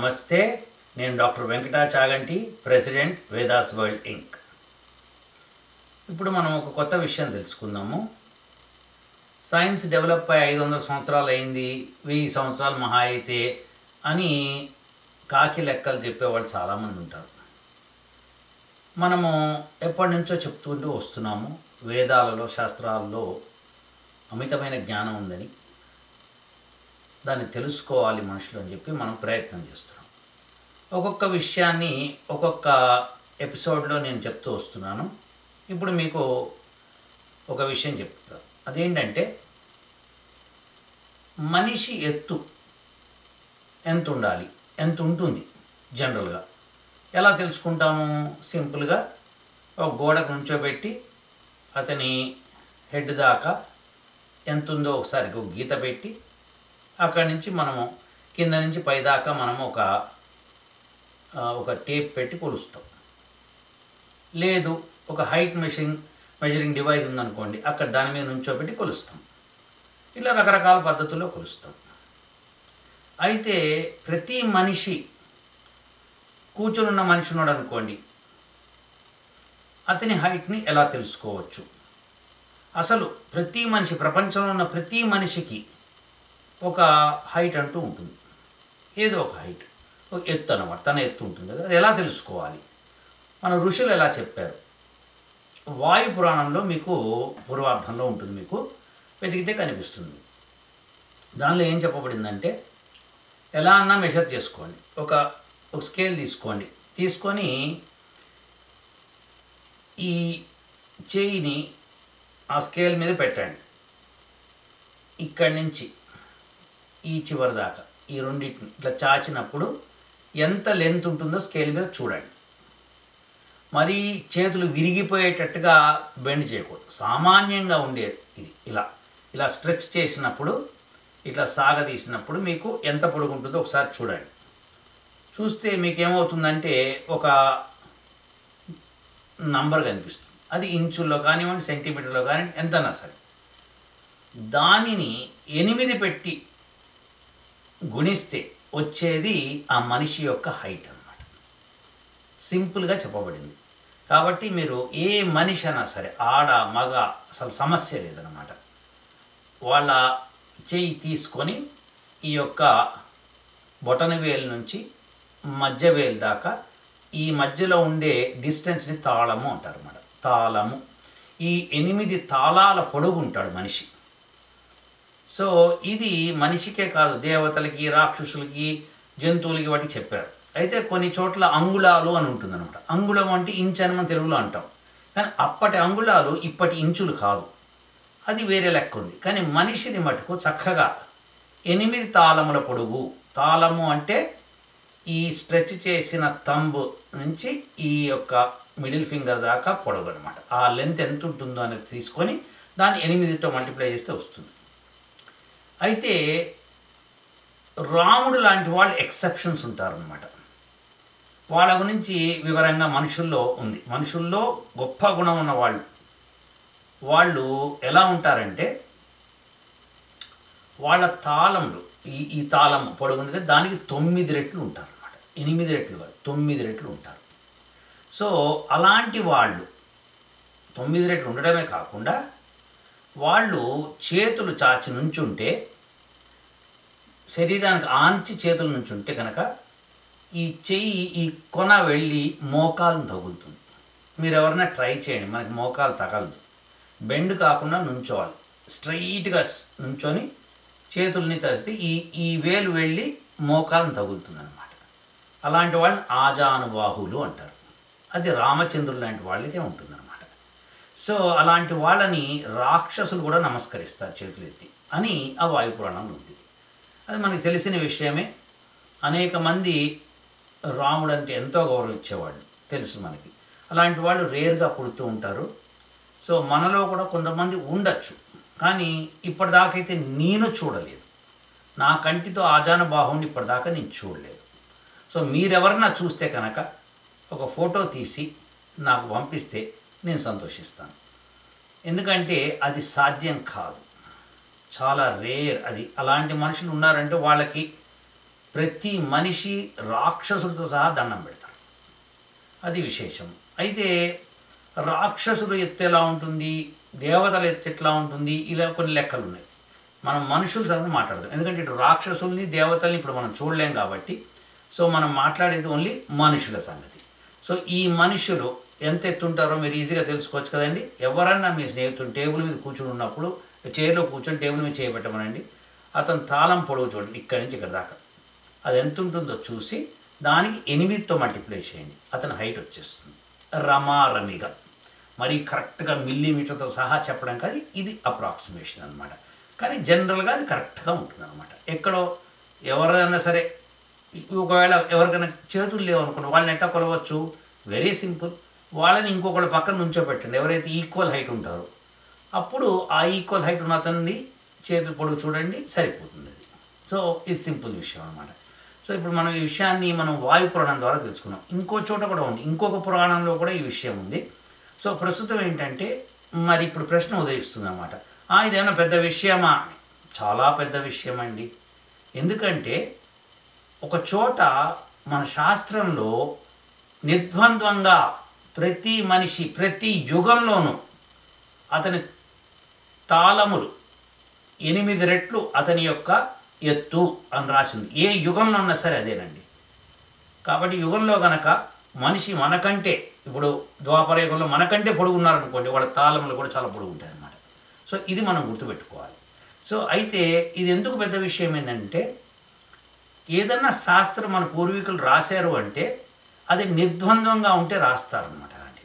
నమస్తే నేను doctor Venkata Chaganti president Vedas World Inc ఇప్పుడు మనం ఒక కొత్త విషయం తెలుసుకుందాము సైన్స్ డెవలప్ అయ్యి ఐదు వందల సంవత్సరాలు అయింది వెయ్యి సంవత్సరాలు మహా అయితే అని కాకి లెక్కలు చెప్పేవాళ్ళు చాలామంది ఉంటారు మనము ఎప్పటి నుంచో చెప్తుంటూ వస్తున్నాము వేదాలలో శాస్త్రాల్లో అమితమైన జ్ఞానం ఉందని దాన్ని తెలుసుకోవాలి మనుషులు అని చెప్పి మనం ప్రయత్నం చేస్తున్నాం ఒక్కొక్క విషయాన్ని ఒక్కొక్క ఎపిసోడ్లో నేను చెప్తూ వస్తున్నాను ఇప్పుడు మీకు ఒక విషయం చెప్తా అదేంటంటే మనిషి ఎత్తు ఎంత ఉండాలి ఎంత ఉంటుంది జనరల్గా ఎలా తెలుసుకుంటాము సింపుల్గా ఒక గోడకు నుంచోబెట్టి అతని హెడ్ దాకా ఎంత ఉందో ఒకసారి ఒక గీత పెట్టి అక్కడి నుంచి మనము కింద నుంచి పై దాకా మనము ఒక ఆ, ఒక టేప్ పెట్టి కొలుస్తాం లేదు ఒక హైట్ మెషింగ్ మెజరింగ్ డివైస్ ఉందనుకోండి అక్కడ దాని మీద నుంచోబెట్టి కొలుస్తాం ఇలా రకరకాల పద్ధతుల్లో కొలుస్తాం అయితే ప్రతి మనిషి కూర్చుని ఉన్న మనిషి ఉన్నాడు అనుకోండి అతని హైట్ని ఎలా తెలుసుకోవచ్చు అసలు ప్రతి మనిషి ప్రపంచంలో ఉన్న ప్రతి మనిషికి ఒక హైట్ అంటూ ఉంటుంది ఏదో ఒక హైట్ ఒక ఎత్తు అనమాట తన ఎత్తు ఉంటుంది కదా అది ఎలా తెలుసుకోవాలి మన ఋషులు ఎలా చెప్పారు వాయు పురాణంలో మీకు పూర్వార్థంలో ఉంటుంది మీకు వెతికితే కనిపిస్తుంది దానిలో ఏం చెప్పబడిందంటే ఎలా అన్నా మెషర్ చేసుకోండి ఒక ఒక స్కేల్ తీసుకోండి తీసుకొని ఈ చేయిని ఆ స్కేల్ మీద పెట్టండి ఇక్కడి నుంచి ఈ చివరి దాకా ఈ రెండింటిని ఇట్లా చాచినప్పుడు ఎంత లెంత్ ఉంటుందో స్కేల్ మీద చూడండి మరి చేతులు విరిగిపోయేటట్టుగా బెండ్ చేయకూడదు సామాన్యంగా ఉండేది ఇది ఇలా ఇలా స్ట్రెచ్ చేసినప్పుడు ఇట్లా సాగదీసినప్పుడు మీకు ఎంత పొడుగు ఉంటుందో ఒకసారి చూడండి చూస్తే మీకు ఏమవుతుందంటే ఒక నంబర్ కనిపిస్తుంది అది ఇంచుల్లో కానివ్వండి సెంటీమీటర్లో కానివ్వండి ఎంతన్నా సరే దానిని ఎనిమిది పెట్టి గుణిస్తే వచ్చేది ఆ మనిషి యొక్క హైట్ అన్నమాట సింపుల్గా చెప్పబడింది కాబట్టి మీరు ఏ మనిషి అయినా సరే ఆడ మగ అసలు సమస్య లేదనమాట వాళ్ళ చెయ్యి తీసుకొని ఈ యొక్క బొటన వేలు నుంచి మధ్య వేలు దాకా ఈ మధ్యలో ఉండే డిస్టెన్స్ని తాళము అంటారు అన్నమాట తాళము ఈ ఎనిమిది తాళాల పొడుగు ఉంటాడు మనిషి సో ఇది మనిషికే కాదు దేవతలకి రాక్షసులకి జంతువులకి వాటికి చెప్పారు అయితే కొన్ని చోట్ల అంగుళాలు అని ఉంటుందన్నమాట అంగుళం అంటే ఇంచ్ అని మనం తెలుగులో అంటాం కానీ అప్పటి అంగుళాలు ఇప్పటి ఇంచులు కాదు అది వేరే లెక్క ఉంది కానీ మనిషిది మటుకు చక్కగా ఎనిమిది తాళముల పొడుగు తాళము అంటే ఈ స్ట్రెచ్ చేసిన తంబు నుంచి ఈ యొక్క మిడిల్ ఫింగర్ దాకా పొడవు అనమాట ఆ లెంత్ ఎంత ఉంటుందో అనేది తీసుకొని దాన్ని ఎనిమిదితో మల్టిప్లై చేస్తే వస్తుంది అయితే రాముడు లాంటి వాళ్ళు ఎక్సెప్షన్స్ ఉంటారనమాట వాళ్ళ గురించి వివరంగా మనుషుల్లో ఉంది మనుషుల్లో గొప్ప గుణం ఉన్న వాళ్ళు వాళ్ళు ఎలా ఉంటారంటే వాళ్ళ తాళములు ఈ ఈ తాళం పొడవు ఉంది కదా దానికి తొమ్మిది రెట్లు ఉంటారు అనమాట ఎనిమిది రెట్లు కాదు తొమ్మిది రెట్లు ఉంటారు సో అలాంటి వాళ్ళు తొమ్మిది రెట్లు ఉండడమే కాకుండా వాళ్ళు చేతులు చాచి నుంచుంటే శరీరానికి ఆంచి చేతుల నుంచి ఉంటే కనుక ఈ చెయ్యి ఈ కొన వెళ్ళి మోకాలను తగులుతుంది మీరు ఎవరైనా ట్రై చేయండి మనకి మోకాలు తగలదు బెండ్ కాకుండా నుంచోవాలి స్ట్రైట్గా నుంచొని చేతుల్ని తరిస్తే ఈ ఈ వేలు వెళ్ళి మోకాలను తగులుతుంది అనమాట అలాంటి వాళ్ళని ఆజానుబాహులు అంటారు అది రామచంద్రుడు లాంటి వాళ్ళకే ఉంటుందన్నమాట సో అలాంటి వాళ్ళని రాక్షసులు కూడా నమస్కరిస్తారు చేతులు ఎత్తి అని ఆ వాయుపురాణంలో ఉంది అది మనకి తెలిసిన విషయమే అనేక మంది రాముడు అంటే ఎంతో గౌరవించేవాళ్ళు తెలుసు మనకి అలాంటి వాళ్ళు రేర్గా పుడుతూ ఉంటారు సో మనలో కూడా కొంతమంది ఉండొచ్చు కానీ ఇప్పటిదాకైతే నేను చూడలేదు నా కంటితో ఆజాన బాహుని ఇప్పటిదాకా నేను చూడలేదు సో మీరెవరన్నా చూస్తే కనుక ఒక ఫోటో తీసి నాకు పంపిస్తే నేను సంతోషిస్తాను ఎందుకంటే అది సాధ్యం కాదు చాలా రేర్ అది అలాంటి మనుషులు ఉన్నారంటే వాళ్ళకి ప్రతి మనిషి రాక్షసుడితో సహా దండం పెడతారు అది విశేషం అయితే రాక్షసుడు ఎత్తు ఎలా ఉంటుంది దేవతల ఎత్తు ఎట్లా ఉంటుంది ఇలా కొన్ని లెక్కలు ఉన్నాయి మనం మనుషుల సంగతి మాట్లాడదాం ఎందుకంటే ఇటు రాక్షసుల్ని దేవతల్ని ఇప్పుడు మనం చూడలేం కాబట్టి సో మనం మాట్లాడేది ఓన్లీ మనుషుల సంగతి సో ఈ మనుషులు ఎంత ఎత్తుంటారో మీరు ఈజీగా తెలుసుకోవచ్చు కదండి ఎవరన్నా మీ స్నేహితుడు టేబుల్ మీద కూర్చుని ఉన్నప్పుడు చైర్లో కూర్చొని టేబుల్ మీద చేయబెట్టమనండి అతను తాళం పొడవు చూడండి ఇక్కడి నుంచి ఇక్కడ దాకా అది ఎంత ఉంటుందో చూసి దానికి ఎనిమిదితో మల్టిప్లై చేయండి అతని హైట్ వచ్చేస్తుంది రమారమిగా మరి కరెక్ట్గా మిల్లీమీటర్తో సహా చెప్పడం కాదు ఇది అప్రాక్సిమేషన్ అనమాట కానీ జనరల్గా అది కరెక్ట్గా ఉంటుంది అనమాట ఎక్కడో ఎవరైనా సరే ఒకవేళ ఎవరికైనా చేతులు లేవు అనుకోండి వాళ్ళని ఎట్టా కొలవచ్చు వెరీ సింపుల్ వాళ్ళని ఇంకొకళ్ళ పక్కన నుంచోబెట్టండి ఎవరైతే ఈక్వల్ హైట్ ఉంటారో అప్పుడు ఆ ఈక్వల్ హైట్ ఉన్న అతన్ని చేతులు పొడుగు చూడండి సరిపోతుంది అది సో ఇది సింపుల్ విషయం అనమాట సో ఇప్పుడు మనం ఈ విషయాన్ని మనం వాయు పురాణం ద్వారా తెలుసుకున్నాం ఇంకో చోట కూడా ఉంది ఇంకొక పురాణంలో కూడా ఈ విషయం ఉంది సో ప్రస్తుతం ఏంటంటే మరి ఇప్పుడు ప్రశ్న ఉదయిస్తుంది అనమాట ఇదేమైనా పెద్ద విషయమా అని చాలా పెద్ద విషయం అండి ఎందుకంటే ఒక చోట మన శాస్త్రంలో నిర్ద్వంద్వంగా ప్రతి మనిషి ప్రతి యుగంలోనూ అతని తాళములు ఎనిమిది రెట్లు అతని యొక్క ఎత్తు అని రాసింది ఏ యుగంలో ఉన్నా సరే అదేనండి కాబట్టి యుగంలో గనక మనిషి మనకంటే ఇప్పుడు ద్వాపర యుగంలో మనకంటే పొడుగున్నారనుకోండి వాళ్ళ తాళములు కూడా చాలా పొడుగు ఉంటాయి అన్నమాట సో ఇది మనం గుర్తుపెట్టుకోవాలి సో అయితే ఇది ఎందుకు పెద్ద విషయం ఏంటంటే ఏదన్నా శాస్త్రం మన పూర్వీకులు రాశారు అంటే అది నిర్ద్వంద్వంగా ఉంటే రాస్తారనమాట అలాంటి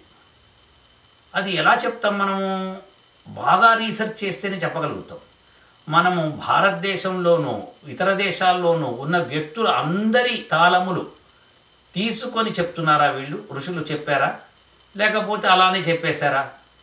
అది ఎలా చెప్తాం మనము బాగా రీసెర్చ్ చేస్తేనే చెప్పగలుగుతాం మనము భారతదేశంలోనూ ఇతర దేశాల్లోనూ ఉన్న వ్యక్తుల అందరి తాళములు తీసుకొని చెప్తున్నారా వీళ్ళు ఋషులు చెప్పారా లేకపోతే అలానే చెప్పేశారా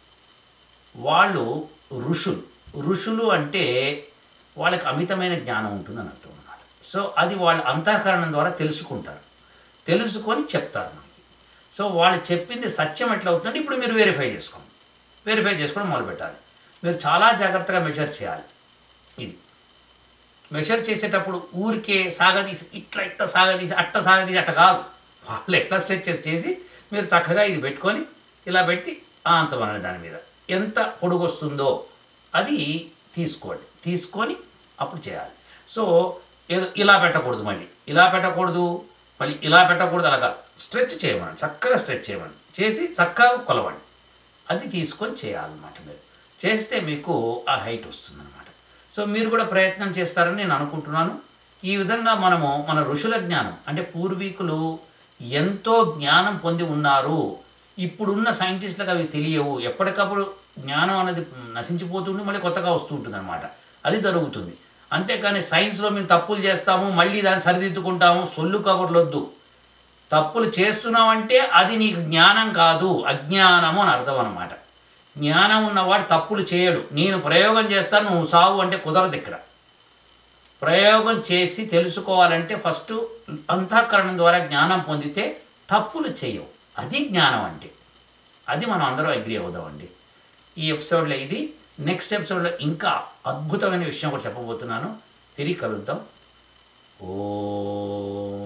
వాళ్ళు ఋషులు ఋషులు అంటే వాళ్ళకి అమితమైన జ్ఞానం ఉంటుందని అర్థం అన్నమాట సో అది వాళ్ళ అంతఃకరణం ద్వారా తెలుసుకుంటారు తెలుసుకొని చెప్తారు మనకి సో వాళ్ళు చెప్పింది సత్యం ఎట్లా అవుతుందంటే ఇప్పుడు మీరు వెరిఫై చేసుకోండి వెరిఫై చేసుకోవడం మొదలుపెట్టాలి మీరు చాలా జాగ్రత్తగా మెజర్ చేయాలి ఇది మెజర్ చేసేటప్పుడు ఊరికే సాగదీసి ఇట్లా ఇట్లా సాగదీసి అట్ట సాగదీసి అట్ట కాదు వాళ్ళు ఎట్లా స్ట్రెచెస్ చేసి మీరు చక్కగా ఇది పెట్టుకొని ఇలా పెట్టి ఆంచమనండి దాని మీద ఎంత పొడుగు వస్తుందో అది తీసుకోండి తీసుకొని అప్పుడు చేయాలి సో ఏదో ఇలా పెట్టకూడదు మళ్ళీ ఇలా పెట్టకూడదు మళ్ళీ ఇలా పెట్టకూడదు అలాగా స్ట్రెచ్ చేయమనండి చక్కగా స్ట్రెచ్ చేయమని చేసి చక్కగా కొలవండి అది తీసుకొని చేయాలన్నమాట మీరు చేస్తే మీకు ఆ హైట్ వస్తుందన్నమాట సో మీరు కూడా ప్రయత్నం చేస్తారని నేను అనుకుంటున్నాను ఈ విధంగా మనము మన ఋషుల జ్ఞానం అంటే పూర్వీకులు ఎంతో జ్ఞానం పొంది ఉన్నారు ఇప్పుడున్న సైంటిస్టులకు అవి తెలియవు ఎప్పటికప్పుడు జ్ఞానం అనేది నశించిపోతుంటే మళ్ళీ కొత్తగా వస్తూ ఉంటుంది అనమాట అది జరుగుతుంది అంతేకాని సైన్స్లో మేము తప్పులు చేస్తాము మళ్ళీ దాన్ని సరిదిద్దుకుంటాము సొల్లు కబుర్లొద్దు తప్పులు చేస్తున్నావంటే అది నీకు జ్ఞానం కాదు అజ్ఞానము అని అర్థం అనమాట జ్ఞానం ఉన్నవాడు తప్పులు చేయడు నేను ప్రయోగం చేస్తాను నువ్వు సావు అంటే కుదరదు ఇక్కడ ప్రయోగం చేసి తెలుసుకోవాలంటే ఫస్ట్ అంతఃకరణం ద్వారా జ్ఞానం పొందితే తప్పులు చేయవు అది జ్ఞానం అంటే అది మనం అందరూ అగ్రి అవుదామండి ఈ ఎపిసోడ్లో ఇది నెక్స్ట్ ఎపిసోడ్లో ఇంకా అద్భుతమైన విషయం కూడా చెప్పబోతున్నాను తిరిగి కలుద్దాం ఓ